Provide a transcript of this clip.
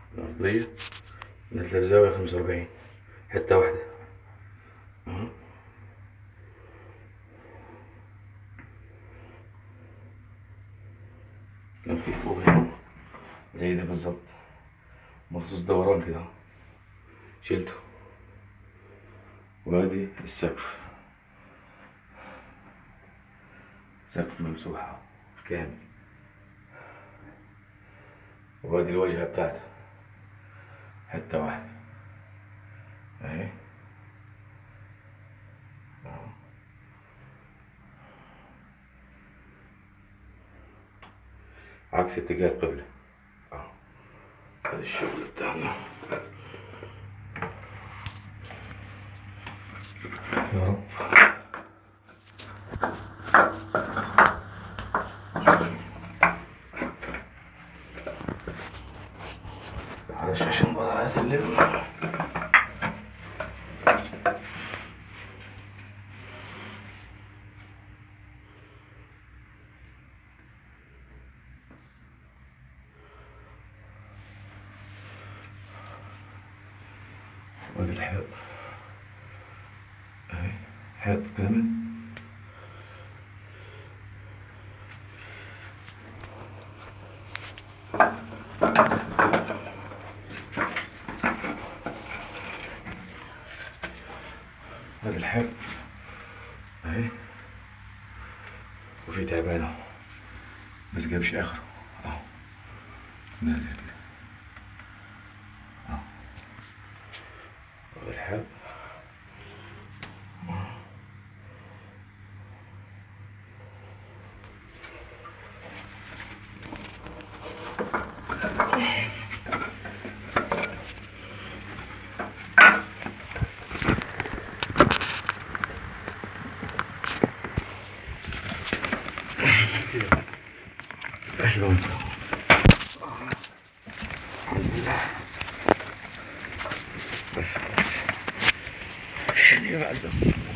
الأرضية نازلة بزاوية خمسة وأربعين حتة واحدة أهو كان في فوق هنا زي ده بالظبط مخصوص دوران كده أهو. شيلته وادي السقف سقف ممسوح أهو، كامل وادي الواجهة بتاعته حتة واحدة اهي أهو. عكس اتجاه القبلة اهو هذا الشغل بتاعنا يا رب معلش عشان بقى اسلم وادي الحيط اهي حيط كامل هذا الحيط اهي وفي تعبان اهو بس جابش اخره اهو نازل كده اهو هذا الحيط شلون الحمد لله بس شنو بعده